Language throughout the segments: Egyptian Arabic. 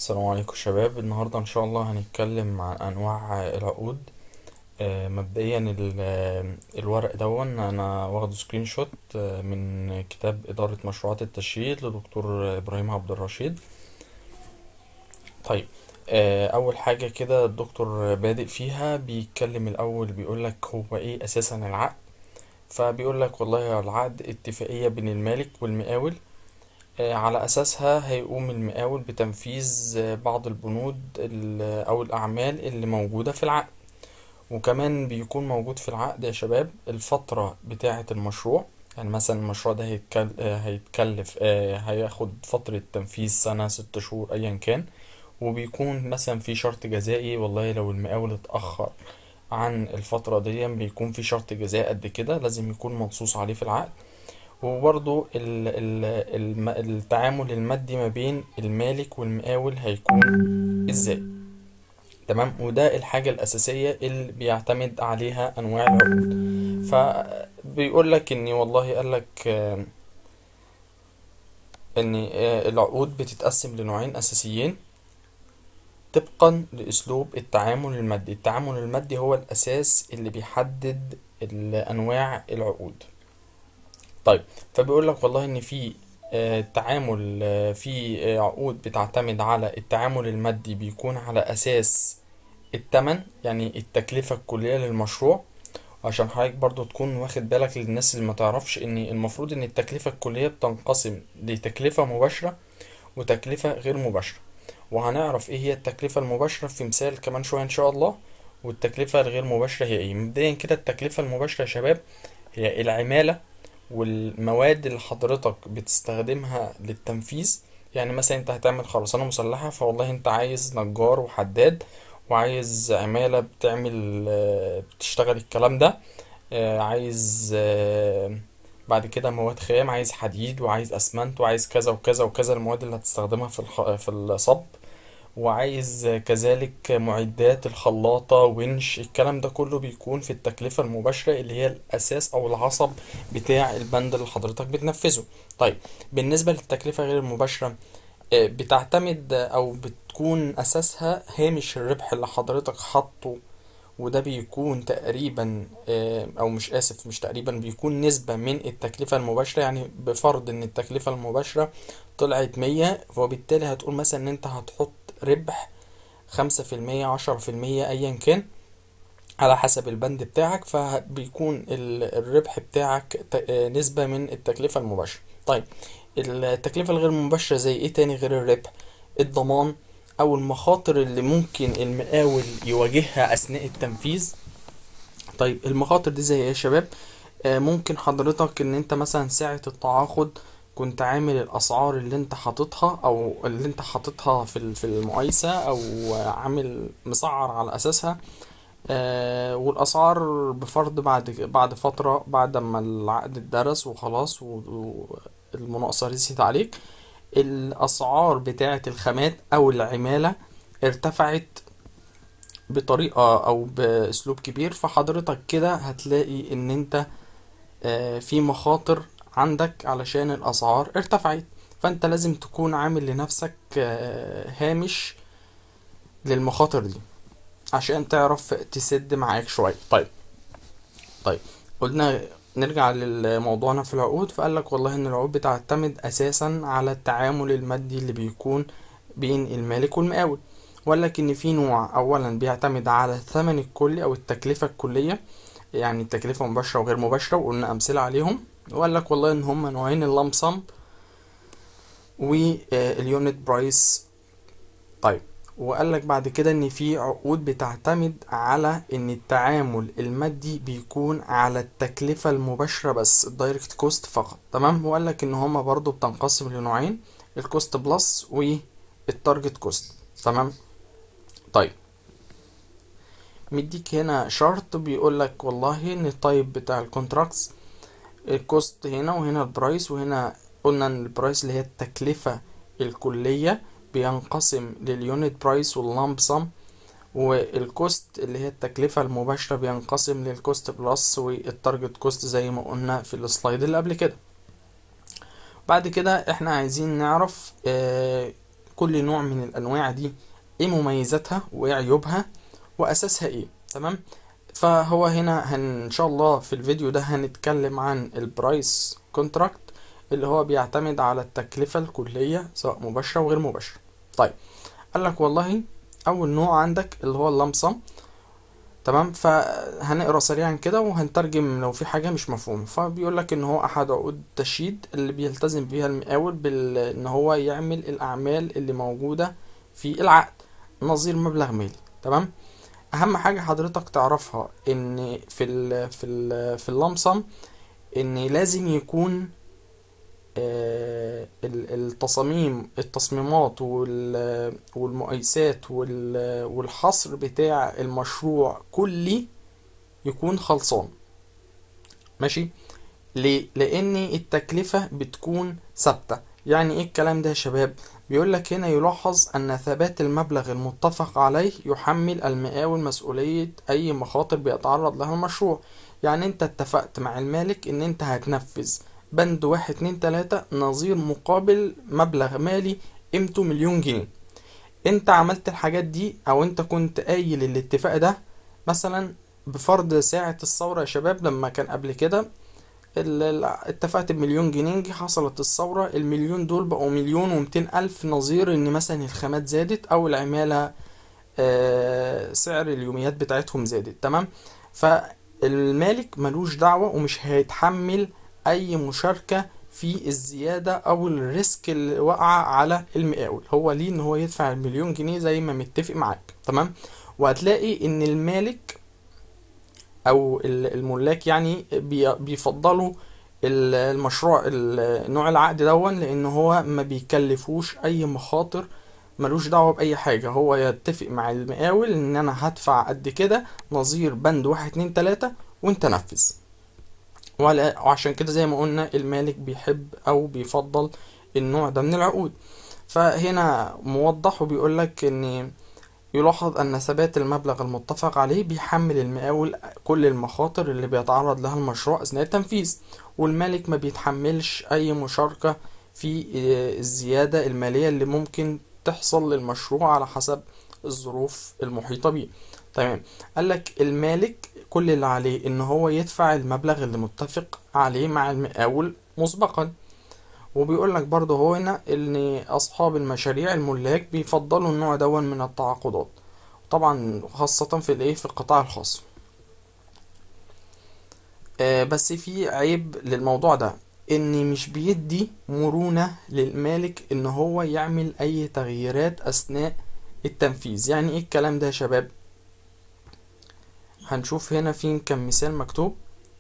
السلام عليكم شباب النهاردة إن شاء الله هنتكلم عن أنواع العقود آه، مبدئيا ال- آه، الورق دون أنا واخده سكرين شوت آه، من كتاب إدارة مشروعات التشييد لدكتور إبراهيم عبد الرشيد طيب آه، أول حاجة كده الدكتور بادئ فيها بيتكلم الأول بيقولك هو إيه أساسا العقد فبيقولك والله العقد اتفاقية بين المالك والمقاول آه، على أساسها هيقوم المقاول بتنفيذ آه، بعض البنود ال- أو الأعمال اللي موجودة في العقد وكمان بيكون موجود في العقد يا شباب الفترة بتاعة المشروع يعني مثلا المشروع ده هيتكل... آه، هيتكلف آه، هياخد فترة تنفيذ سنة ست شهور أيا كان وبيكون مثلا في شرط جزائي والله لو المقاول اتأخر عن الفترة دي بيكون في شرط جزائي قد كده لازم يكون منصوص عليه في العقد وبرضو ال ال الم التعامل المادي ما بين المالك والمقاول هيكون ازاي تمام وده الحاجة الأساسية اللي بيعتمد عليها أنواع العقود فبيقول لك إني والله قال لك آه، إن آه، العقود بتتقسم لنوعين أساسيين طبقا لأسلوب التعامل المادي التعامل المادي هو الأساس اللي بيحدد ال- أنواع العقود طيب فبيقول لك والله ان في آه، تعامل آه، في آه، عقود بتعتمد على التعامل المادي بيكون على اساس التمن يعني التكلفة الكلية للمشروع عشان حضرتك برضو تكون واخد بالك للناس اللي ما تعرفش ان المفروض ان التكلفة الكلية بتنقسم لتكلفة مباشرة وتكلفة غير مباشرة وهنعرف ايه هي التكلفة المباشرة في مثال كمان شوية ان شاء الله والتكلفة الغير مباشرة هي ايه مبدئيا كده التكلفة المباشرة يا شباب هي العمالة والمواد اللي حضرتك بتستخدمها للتنفيذ يعني مثلا انت هتعمل خرسانة مسلحة فوالله انت عايز نجار وحداد وعايز عمالة بتعمل آه، بتشتغل الكلام ده آه، عايز آه، بعد كده مواد خام عايز حديد وعايز اسمنت وعايز كذا وكذا وكذا المواد اللي هتستخدمها في الخ... في الصب وعايز كذلك معدات الخلاطة ونش الكلام ده كله بيكون في التكلفة المباشرة اللي هي الأساس أو العصب بتاع البند اللي حضرتك بتنفذه طيب بالنسبة للتكلفة غير المباشرة آه، بتعتمد أو بتكون أساسها هامش الربح اللي حضرتك حاطه وده بيكون تقريبا آه، او مش اسف مش تقريبا بيكون نسبة من التكلفة المباشرة يعني بفرض ان التكلفة المباشرة طلعت مية وبالتالي هتقول مثلا ان انت هتحط ربح خمسة في المية عشرة في المية ايا كان على حسب البند بتاعك فبيكون ال- الربح بتاعك ت- آه، نسبة من التكلفة المباشرة طيب التكلفة الغير مباشرة زي ايه تاني غير الربح الضمان او المخاطر اللي ممكن المقاول يواجهها اثناء التنفيذ طيب المخاطر دي زي ايه يا شباب آه، ممكن حضرتك ان انت مثلا ساعة التعاقد كنت عامل الاسعار اللي انت حاططها او اللي انت حاططها في ال- في المقايسة او عامل مسعر على اساسها آه والاسعار بفرض بعد بعد فترة بعد ما العقد اتدرس وخلاص و- والمناقصة رسيت عليك الاسعار بتاعة الخامات او العمالة ارتفعت بطريقة او باسلوب كبير فحضرتك كده هتلاقي ان انت آه، في مخاطر عندك علشان الاسعار ارتفعت فانت لازم تكون عامل لنفسك آه، هامش للمخاطر دي عشان تعرف تسد معاك شوية طيب طيب قلنا نرجع لموضوعنا في العقود فقال لك والله ان العقود بتعتمد اساسا على التعامل المادي اللي بيكون بين المالك والمقاول وقال لك ان في نوع اولا بيعتمد على الثمن الكلي او التكلفة الكلية يعني التكلفة مباشرة وغير مباشرة وقلنا امثلة عليهم وقال لك والله ان هما نوعين اللام سم واليونت برايس طيب وقال لك بعد كده ان في عقود بتعتمد على ان التعامل المادي بيكون على التكلفة المباشرة بس الدايركت كوست فقط تمام وقال لك ان هما برضو بتنقسم لنوعين الكوست بلس والتارجت كوست تمام طيب مديك هنا شرط بيقول لك والله ان التايب بتاع الكونتراكتس الكوست هنا وهنا البرايس وهنا قلنا ان البرايس اللي هي التكلفة الكلية بينقسم لليونت برايس واللامب سم والكوست اللي هي التكلفة المباشرة بينقسم للكوست بلس والتارجت كوست زي ما قلنا في السلايد اللي قبل كده بعد كده احنا عايزين نعرف آه كل نوع من الانواع دي ايه مميزاتها وايه عيوبها واساسها ايه تمام فهو هنا هن ان شاء الله في الفيديو ده هنتكلم عن البرايس كونتراكت اللي هو بيعتمد على التكلفة الكلية سواء مباشرة وغير مباشرة طيب قال لك والله اول نوع عندك اللي هو اللمسم تمام فهنقرا سريعا كده وهنترجم لو في حاجه مش مفهومه فبيقول لك ان هو احد عقود التشييد اللي بيلتزم بيها المقاول بال ان هو يعمل الاعمال اللي موجوده في العقد نظير مبلغ مالي تمام اهم حاجه حضرتك تعرفها ان في ال في ال في اللمسم ان لازم يكون آه، ال- التصاميم التصميمات وال- والمقايسات وال- والحصر بتاع المشروع كلي يكون خلصان ماشي ليه لان التكلفة بتكون ثابتة يعني ايه الكلام ده يا شباب بيقول لك هنا يلاحظ ان ثبات المبلغ المتفق عليه يحمل المقاول مسؤولية اي مخاطر بيتعرض لها المشروع يعني انت اتفقت مع المالك ان انت هتنفذ بند واحد اتنين تلاتة نظير مقابل مبلغ مالي قيمته مليون جنيه انت عملت الحاجات دي او انت كنت قايل الاتفاق ده مثلا بفرض ساعة الثورة يا شباب لما كان قبل كده ال- ال- اتفقت بمليون جنيه جه حصلت الثورة المليون دول بقوا مليون ومتين ألف نظير إن مثلا الخامات زادت أو العمالة آه، سعر اليوميات بتاعتهم زادت تمام فالمالك ملوش دعوة ومش هيتحمل أي مشاركة في الزيادة أو الريسك اللي وقع على المقاول هو ليه إن هو يدفع المليون جنيه زي ما متفق معاك تمام وهتلاقي إن المالك او ال- الملاك يعني بي- بيفضلوا ال- المشروع ال- نوع العقد دون لان هو ما بيكلفوش اي مخاطر ملوش دعوة بأي حاجة هو يتفق مع المقاول إن أنا هدفع قد كده نظير بند واحد اتنين تلاتة وأنت نفذ ولا- وعشان كده زي ما قلنا المالك بيحب أو بيفضل النوع ده من العقود فهنا موضح وبيقول لك إن يلاحظ أن ثبات المبلغ المتفق عليه بيحمل المقاول كل المخاطر اللي بيتعرض لها المشروع أثناء التنفيذ والمالك ما بيتحملش أي مشاركة في آه، الزيادة المالية اللي ممكن تحصل للمشروع على حسب الظروف المحيطة بيه تمام قالك المالك كل اللي عليه إن هو يدفع المبلغ اللي متفق عليه مع المقاول مسبقا وبيقول لك برضه هو هنا ان اصحاب المشاريع الملاك بيفضلوا النوع دون من التعاقدات طبعا خاصة في الايه في القطاع الخاص آه بس في عيب للموضوع ده ان مش بيدي مرونة للمالك ان هو يعمل اي تغييرات اثناء التنفيذ يعني ايه الكلام ده يا شباب هنشوف هنا في كم مثال مكتوب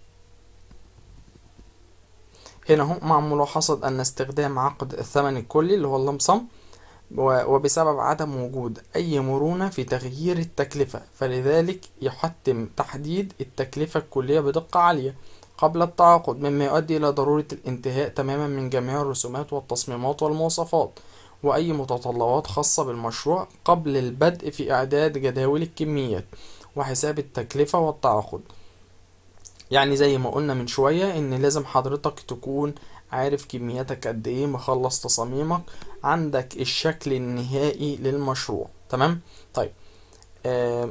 هنا هم مع ملاحظة أن استخدام عقد الثمن الكلي اللي هو اللمسم و- وبسبب عدم وجود أي مرونة في تغيير التكلفة فلذلك يحتم تحديد التكلفة الكلية بدقة عالية قبل التعاقد مما يؤدي إلى ضرورة الانتهاء تماما من جميع الرسومات والتصميمات والمواصفات وأي متطلبات خاصة بالمشروع قبل البدء في إعداد جداول الكميات وحساب التكلفة والتعاقد يعني زي ما قلنا من شوية ان لازم حضرتك تكون عارف كمياتك قد ايه مخلص تصاميمك عندك الشكل النهائي للمشروع تمام طيب آه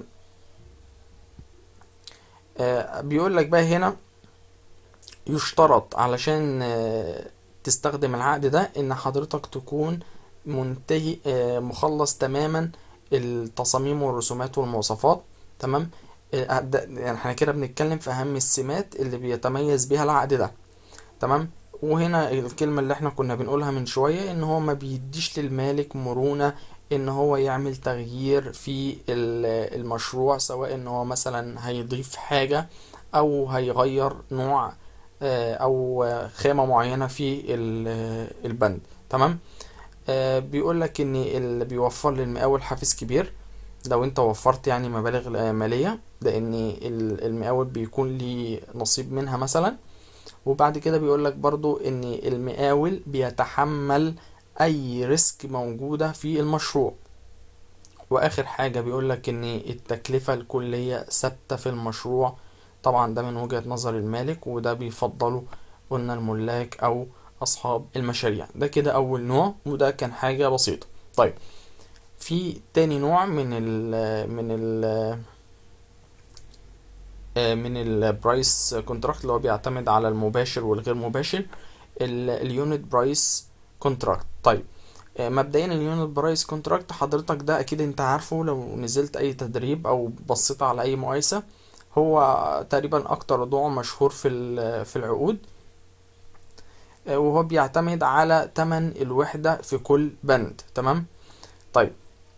آه بيقول لك بقى هنا يشترط علشان آه تستخدم العقد ده ان حضرتك تكون منتهي آه مخلص تماما التصاميم والرسومات والمواصفات تمام آه، ده- يعني احنا كده بنتكلم في اهم السمات اللي بيتميز بيها العقد ده تمام وهنا الكلمة اللي احنا كنا بنقولها من شوية ان هو ما بيديش للمالك مرونة ان هو يعمل تغيير في ال- المشروع سواء ان هو مثلا هيضيف حاجة او هيغير نوع آه، او آه، خامة معينة في ال- البند تمام آه، بيقول لك ان اللي بيوفر للمقاول حافز كبير لو انت وفرت يعني مبالغ آه، مالية لان ال- المقاول بيكون ليه نصيب منها مثلا وبعد كده بيقول لك برضو ان المقاول بيتحمل اي ريسك موجودة في المشروع واخر حاجة بيقول لك ان التكلفة الكلية ثابتة في المشروع طبعا ده من وجهة نظر المالك وده بيفضله قلنا الملاك او اصحاب المشاريع ده كده اول نوع وده كان حاجة بسيطة طيب في تاني نوع من ال من ال من البرايس كونتراكت اللي هو بيعتمد على المباشر والغير مباشر اليونت برايس كونتراكت طيب آه، مبدئيا اليونت برايس كونتراكت حضرتك ده اكيد انت عارفه لو نزلت اي تدريب او بصيت على اي مقايسة هو تقريبا اكتر نوع مشهور في ال- في العقود آه، وهو بيعتمد على تمن الوحدة في كل بند تمام طيب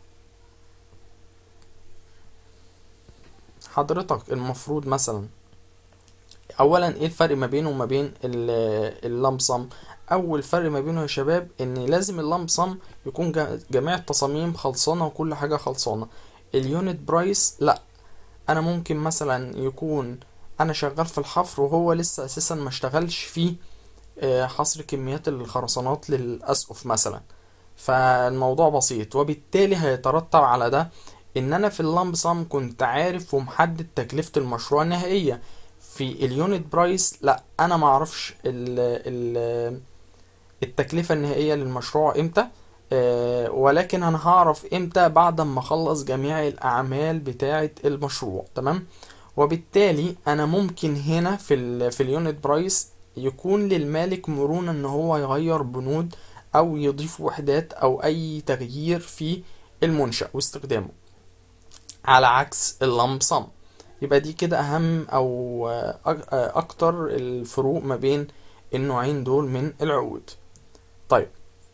حضرتك المفروض مثلا اولا ايه الفرق ما بينه وما بين اللمصم اول فرق ما بينه يا شباب ان لازم اللمصم يكون جا- جميع التصاميم خلصانه وكل حاجه خلصانه اليونت برايس لا انا ممكن مثلا يكون انا شغال في الحفر وهو لسه اساسا ما اشتغلش في آه، حصر كميات الخرسانات للاسقف مثلا فالموضوع بسيط وبالتالي هيترتب على ده ان انا في اللامب سم كنت عارف ومحدد تكلفة المشروع النهائية في اليونت برايس لا انا معرفش ال ال التكلفة النهائية للمشروع امتى آه، ولكن انا هعرف امتى بعد ما اخلص جميع الاعمال بتاعة المشروع تمام وبالتالي انا ممكن هنا في ال في اليونت برايس يكون للمالك مرونة ان هو يغير بنود او يضيف وحدات او اي تغيير في المنشأ واستخدامه على عكس اللمب سم يبقى دي كده اهم او أك- اكتر الفروق ما بين النوعين دول من العقود طيب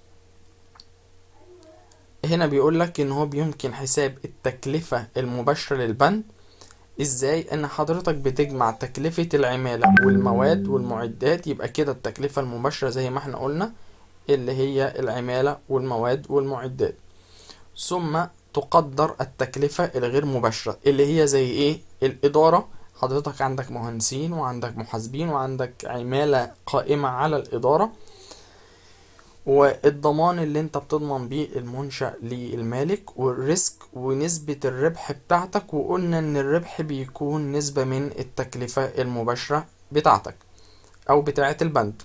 هنا بيقول لك ان هو بيمكن حساب التكلفة المباشرة للبند ازاي ان حضرتك بتجمع تكلفة العمالة والمواد والمعدات يبقى كده التكلفة المباشرة زي ما احنا قلنا اللي هي العمالة والمواد والمعدات ثم تقدر التكلفة الغير مباشرة اللي هي زي ايه الإدارة حضرتك عندك مهندسين وعندك محاسبين وعندك عمالة قائمة على الإدارة والضمان اللي انت بتضمن بيه المنشأ للمالك والريسك ونسبة الربح بتاعتك وقلنا ان الربح بيكون نسبة من التكلفة المباشرة بتاعتك او بتاعة البند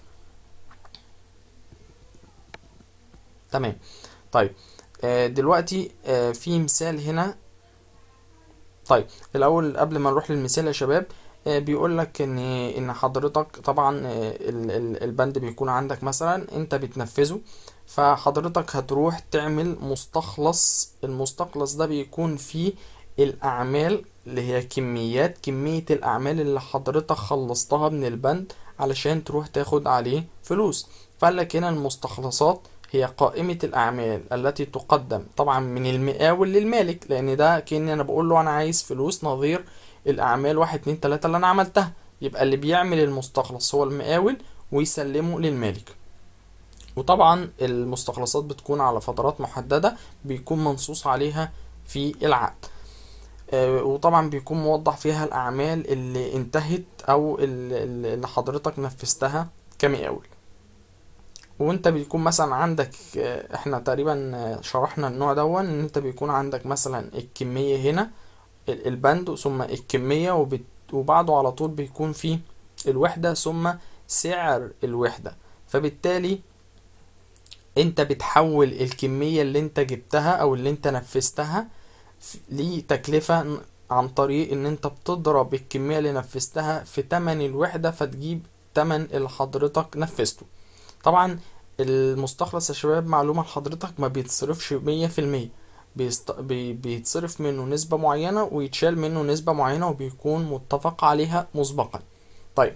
تمام طيب آه، دلوقتي آه، في مثال هنا طيب الاول قبل ما نروح للمثال يا شباب آه، بيقول لك ان ان حضرتك طبعا آه، ال- ال- البند بيكون عندك مثلا انت بتنفذه فحضرتك هتروح تعمل مستخلص المستخلص ده بيكون فيه الاعمال اللي هي كميات كمية الاعمال اللي حضرتك خلصتها من البند علشان تروح تاخد عليه فلوس فقال لك هنا المستخلصات هي قائمة الأعمال التي تقدم طبعا من المقاول للمالك لأن ده كأني أنا بقول له أنا عايز فلوس نظير الأعمال واحد اتنين تلاتة اللي أنا عملتها يبقى اللي بيعمل المستخلص هو المقاول ويسلمه للمالك وطبعا المستخلصات بتكون على فترات محددة بيكون منصوص عليها في العقد آه، وطبعا بيكون موضح فيها الأعمال اللي انتهت أو ال- ال- اللي حضرتك نفذتها كمقاول وانت بيكون مثلا عندك آه، احنا تقريبا آه، شرحنا النوع دون ان انت بيكون عندك مثلا الكمية هنا ال- البند ثم الكمية وبت... وبعده على طول بيكون فيه الوحدة ثم سعر الوحدة فبالتالي انت بتحول الكمية اللي انت جبتها او اللي انت نفذتها ف- لتكلفة ن- عن طريق ان انت بتضرب الكمية اللي نفذتها في تمن الوحدة فتجيب تمن اللي حضرتك نفذته طبعا المستخلص يا شباب معلومة لحضرتك ما بيتصرفش مية في المية بيست... بي... بيتصرف منه نسبة معينة ويتشال منه نسبة معينة وبيكون متفق عليها مسبقا طيب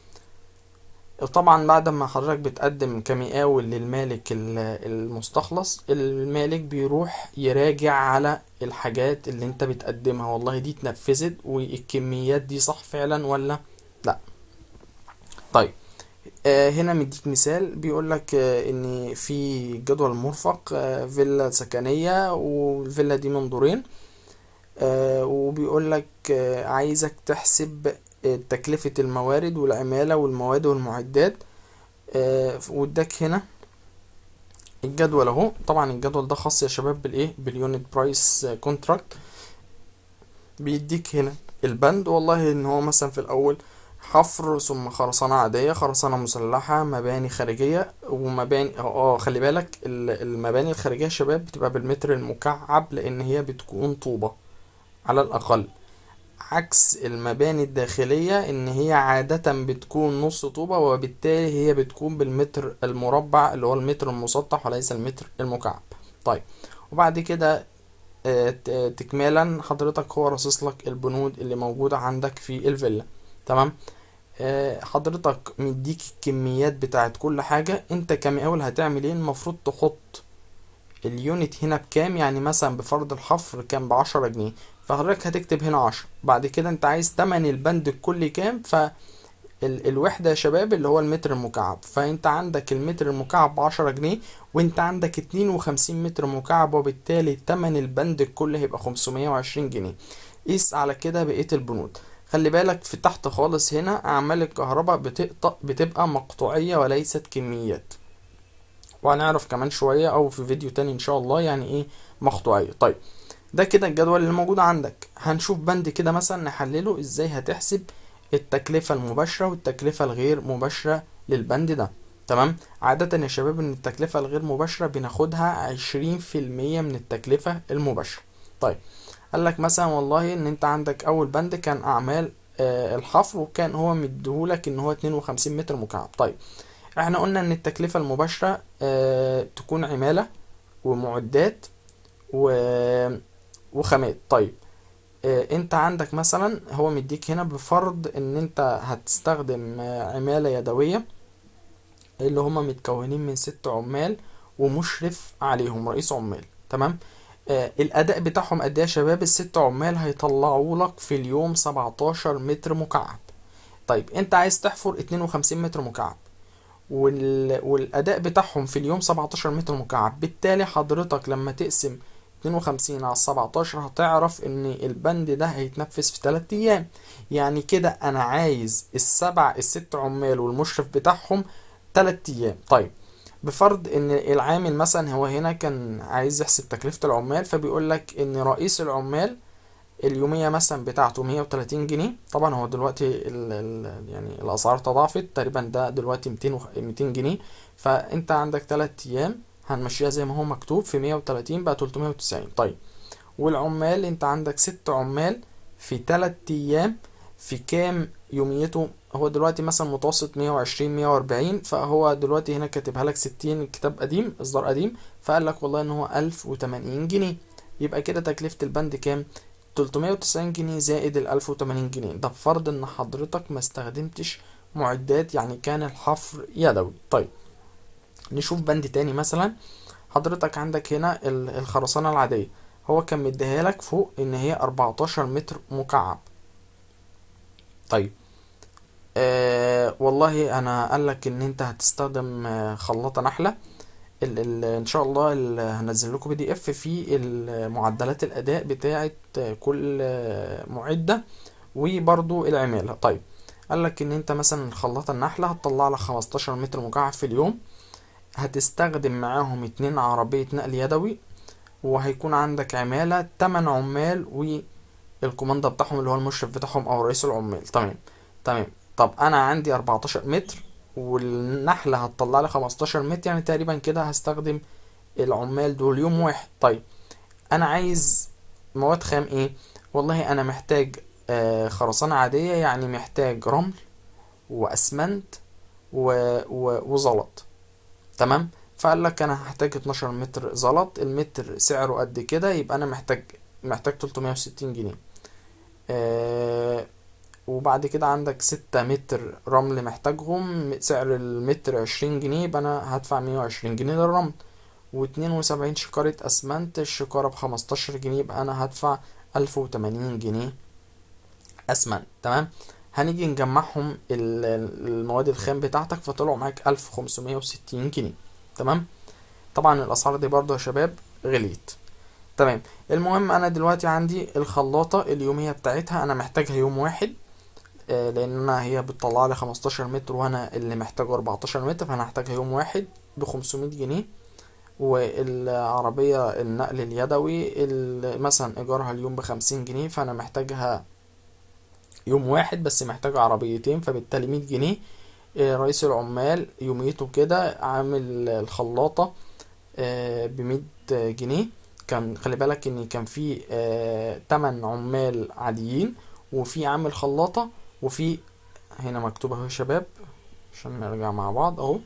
طبعا بعد ما حضرتك بتقدم كمقاول للمالك ال- المستخلص المالك بيروح يراجع على الحاجات اللي انت بتقدمها والله دي اتنفذت والكميات دي صح فعلا ولا لا طيب آه، هنا مديك مثال بيقول لك ان في جدول مرفق آه، فيلا سكنية والفيلا دي من دورين آه، وبيقول لك آه، عايزك تحسب آه، تكلفة الموارد والعمالة والمواد والمعدات آه، واداك هنا الجدول اهو طبعا الجدول ده خاص يا شباب بالايه باليونت برايس كونتراكت بيديك هنا البند والله ان هو مثلا في الاول حفر ثم خرسانة عادية خرسانة مسلحة مباني خارجية ومباني اه خلي بالك ال- المباني الخارجية يا شباب بتبقى بالمتر المكعب لأن هي بتكون طوبة على الأقل عكس المباني الداخلية إن هي عادة بتكون نص طوبة وبالتالي هي بتكون بالمتر المربع اللي هو المتر المسطح وليس المتر المكعب طيب وبعد كده آه، ت- تكمالا حضرتك هو راصص لك البنود اللي موجودة عندك في الفيلا تمام آه، حضرتك مديك الكميات بتاعت كل حاجة انت كمقاول هتعمل ايه المفروض تحط اليونت هنا بكام يعني مثلا بفرض الحفر كان بعشرة جنيه فحضرتك هتكتب هنا عشرة بعد كده انت عايز تمن البند الكلي كام فالوحدة يا شباب اللي هو المتر المكعب فانت عندك المتر المكعب بعشرة جنيه وانت عندك اتنين وخمسين متر مكعب وبالتالي تمن البند الكلي هيبقى خمسمية وعشرين جنيه قيس على كده بقية البنود خلي بالك في تحت خالص هنا أعمال الكهرباء بتقطع بتبقى مقطوعية وليست كميات وهنعرف كمان شوية أو في فيديو تاني إن شاء الله يعني إيه مقطوعية طيب ده كده الجدول اللي موجود عندك هنشوف بند كده مثلا نحلله إزاي هتحسب التكلفة المباشرة والتكلفة الغير مباشرة للبند ده تمام عادة يا شباب إن التكلفة الغير مباشرة بناخدها عشرين في المية من التكلفة المباشرة طيب قال لك مثلا والله ان انت عندك اول بند كان اعمال آه، الحفر وكان هو مديهولك ان هو 52 متر مكعب طيب احنا قلنا ان التكلفة المباشرة آه، تكون عمالة ومعدات و... وخامات طيب آه، انت عندك مثلا هو مديك هنا بفرض ان انت هتستخدم آه، عمالة يدوية اللي هما متكونين من ست عمال ومشرف عليهم رئيس عمال تمام آه الأداء بتاعهم قد ايه يا شباب الست عمال هيطلعوا لك في اليوم 17 متر مكعب طيب انت عايز تحفر 52 متر مكعب وال... والأداء بتاعهم في اليوم 17 متر مكعب بالتالي حضرتك لما تقسم 52 على 17 هتعرف ان البند ده هيتنفذ في 3 ايام يعني كده انا عايز السبع الست عمال والمشرف بتاعهم 3 ايام طيب بفرض ان العامل مثلا هو هنا كان عايز يحسب تكلفة العمال فبيقول لك ان رئيس العمال اليومية مثلا بتاعته 130 جنيه طبعا هو دلوقتي ال ال يعني الاسعار تضاعفت تقريبا ده دلوقتي 200 وخ- 200 جنيه فانت عندك 3 ايام هنمشيها زي ما هو مكتوب في 130 بقى 390 طيب والعمال انت عندك ست عمال في 3 ايام في كام يوميته هو دلوقتي مثلا متوسط 120 140 فهو دلوقتي هنا كاتبها لك 60 كتاب قديم اصدار قديم فقال لك والله ان هو 1080 جنيه يبقى كده تكلفة البند كام 390 جنيه زائد ال 1080 جنيه ده بفرض ان حضرتك ما استخدمتش معدات يعني كان الحفر يدوي طيب نشوف بند تاني مثلا حضرتك عندك هنا ال- الخرسانة العادية هو كان مديها لك فوق ان هي 14 متر مكعب طيب آه والله انا قال لك ان انت هتستخدم آه، خلاطة نحلة ال ال ان شاء الله ال- هنزل لكم بي دي اف فيه ال- معدلات الاداء بتاعه كل آه، معدة وبرضو العمالة طيب قال لك ان انت مثلا الخلاطة النحلة هتطلع لك 15 متر مكعب في اليوم هتستخدم معاهم اتنين عربية نقل يدوي وهيكون عندك عمالة تمن عمال والكوماندا بتاعهم اللي هو المشرف بتاعهم او رئيس العمال تمام تمام طب انا عندي 14 متر والنحلة هتطلع لي 15 متر يعني تقريبا كده هستخدم العمال دول يوم واحد طيب انا عايز مواد خام ايه والله انا محتاج آه خرسانة عادية يعني محتاج رمل واسمنت و... و... وزلط تمام فقال لك انا هحتاج 12 متر زلط المتر سعره قد كده يبقى انا محتاج محتاج 360 جنيه آه وبعد كده عندك 6 متر رمل محتاجهم سعر المتر 20 جنيه يبقى انا هدفع 120 جنيه للرمل واتنين وسبعين شكارة اسمنت الشكارة بخمستاشر جنيه يبقى انا هدفع الف وتمانين جنيه اسمنت تمام هنيجي نجمعهم ال- ال- المواد الخام بتاعتك فطلعوا معاك الف خمسمية وستين جنيه تمام طبعا الاسعار دي برضه يا شباب غليت تمام المهم انا دلوقتي عندي الخلاطة اليومية بتاعتها انا محتاجها يوم واحد آه، لان انا هي بتطلع لي 15 متر وانا اللي محتاجه 14 متر فانا هحتاجها يوم واحد ب 500 جنيه والعربية النقل اليدوي ال- مثلا ايجارها اليوم ب 50 جنيه فانا محتاجها يوم واحد بس محتاج عربيتين فبالتالي مية جنيه آه، رئيس العمال يوميته كده عامل الخلاطة بمية جنيه كان خلي بالك ان كان في آه، تمن عمال عاديين وفي عامل خلاطة وفي هنا مكتوب اهو يا شباب عشان نرجع مع بعض اهو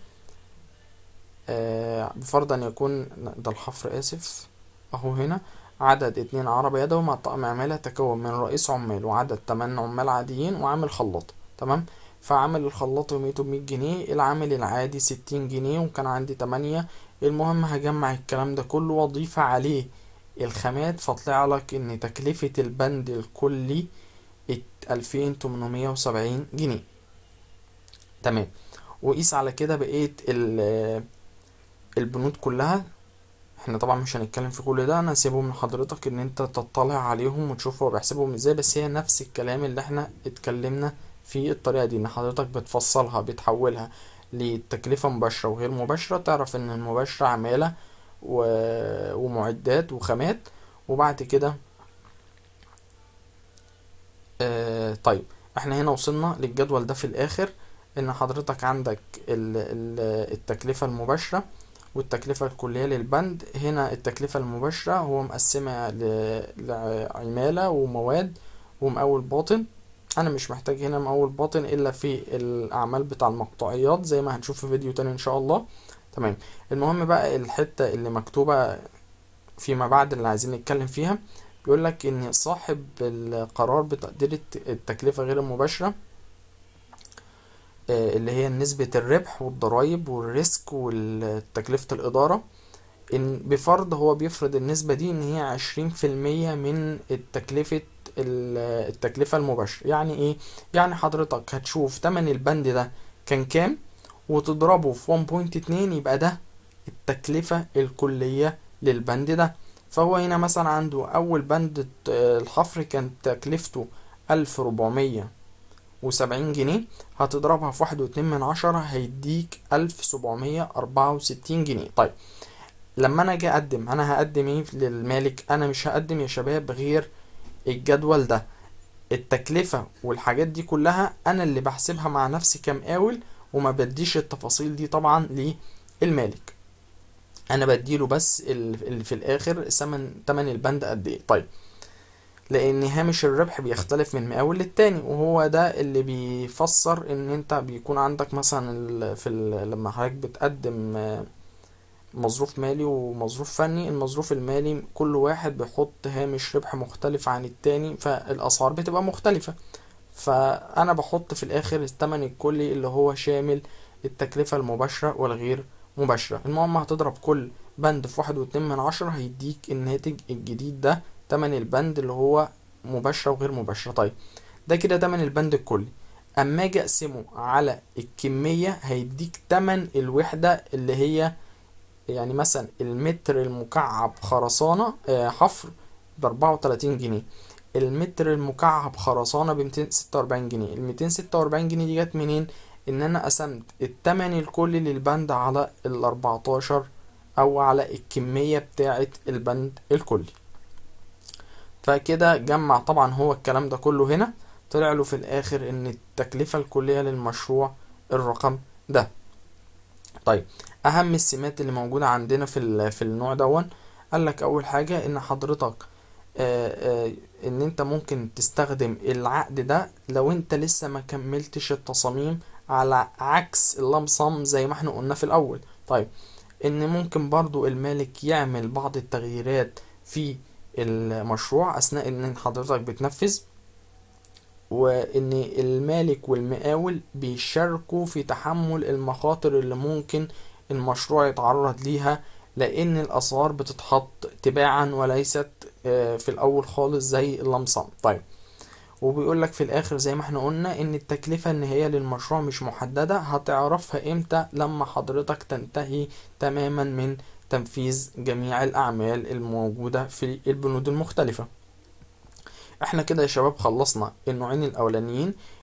آه، بفرض ان يكون ده الحفر اسف اهو هنا عدد اتنين عرب يدوي مع طاقم عمالة تكون من رئيس عمال وعدد تمن عمال عاديين وعامل خلاط تمام فعامل الخلاط يوميته بمية جنيه العامل العادي ستين جنيه وكان عندي تمانية المهم هجمع الكلام ده كله واضيف عليه الخامات فطلع لك ان تكلفة البند الكلي ألفين تمنمية وسبعين جنيه تمام وقيس على كده بقية ال- البنود كلها احنا طبعا مش هنتكلم في كل ده انا هسيبهم لحضرتك ان انت تطلع عليهم وتشوف هو بيحسبهم ازاي بس هي نفس الكلام اللي احنا اتكلمنا في الطريقة دي ان حضرتك بتفصلها بتحولها لتكلفة مباشرة وغير مباشرة تعرف ان المباشرة عمالة و... ومعدات وخامات وبعد كده آه طيب احنا هنا وصلنا للجدول ده في الاخر ان حضرتك عندك ال... ال... التكلفة المباشرة والتكلفة الكلية للبند هنا التكلفة المباشرة هو مقسمة ل... لعمالة ومواد ومقاول باطن انا مش محتاج هنا مقاول باطن الا في الاعمال بتاع المقطوعيات زي ما هنشوف في فيديو تاني ان شاء الله تمام المهم بقى الحتة اللي مكتوبة فيما بعد اللي عايزين نتكلم فيها بيقول لك ان صاحب القرار بتقدير الت- التكلفة غير المباشرة آه، اللي هي نسبة الربح والضرايب والريسك وتكلفة الإدارة إن بفرض هو بيفرض النسبة دي إن هي عشرين في المية من التكلفة ال- التكلفة المباشرة يعني إيه؟ يعني حضرتك هتشوف تمن البند ده كان كام وتضربه في 1.2 يبقى ده التكلفة الكلية للبند ده فهو هنا مثلا عنده أول بند الت- الحفر كان تكلفته ألف ربعمية وسبعين جنيه هتضربها في واحد واتنين من عشرة هيديك ألف سبعمية أربعة وستين جنيه طيب لما أنا أجي أقدم أنا هقدم إيه للمالك أنا مش هقدم يا شباب غير الجدول ده التكلفة والحاجات دي كلها أنا اللي بحسبها مع نفسي كمقاول وما بديش التفاصيل دي طبعا للمالك أنا بديله بس ال- اللي في الآخر ثمن تمن البند قد إيه طيب لان هامش الربح بيختلف من مقاول للتاني وهو ده اللي بيفسر ان انت بيكون عندك مثلا ال- في ال- لما حضرتك بتقدم آه، مظروف مالي ومظروف فني المظروف المالي كل واحد بيحط هامش ربح مختلف عن التاني فالاسعار بتبقى مختلفة فانا بحط في الاخر الثمن الكلي اللي هو شامل التكلفة المباشرة والغير مباشرة المهم هتضرب كل بند في واحد واتنين من عشرة هيديك الناتج الجديد ده تمن البند اللي هو مباشرة وغير مباشرة طيب ده كده تمن البند الكلي اما اجي اقسمه على الكمية هيديك تمن الوحدة اللي هي يعني مثلا المتر المكعب خرسانة آه، حفر بأربعة وتلاتين جنيه المتر المكعب خرسانة بميتين ستة وأربعين جنيه الميتين ستة وأربعين جنيه دي جت منين؟ إن أنا قسمت التمن الكلي للبند على الأربعتاشر أو على الكمية بتاعة البند الكلي فكده جمع طبعا هو الكلام ده كله هنا طلع له في الآخر إن التكلفة الكلية للمشروع الرقم ده طيب اهم السمات اللي موجوده عندنا في ال- في النوع دون قال لك اول حاجه ان حضرتك آه، آه، ان انت ممكن تستخدم العقد ده لو انت لسه ما كملتش التصاميم على عكس اللمسم زي ما احنا قلنا في الاول طيب ان ممكن برضو المالك يعمل بعض التغييرات في المشروع اثناء ان حضرتك بتنفذ وان المالك والمقاول بيشاركوا في تحمل المخاطر اللي ممكن المشروع يتعرض ليها لان الاسعار بتتحط تباعا وليست آه، في الاول خالص زي اللمسم طيب وبيقول لك في الاخر زي ما احنا قلنا ان التكلفة النهائية للمشروع مش محددة هتعرفها امتى لما حضرتك تنتهي تماما من تنفيذ جميع الاعمال الموجودة في البنود المختلفة احنا كده يا شباب خلصنا النوعين الاولانيين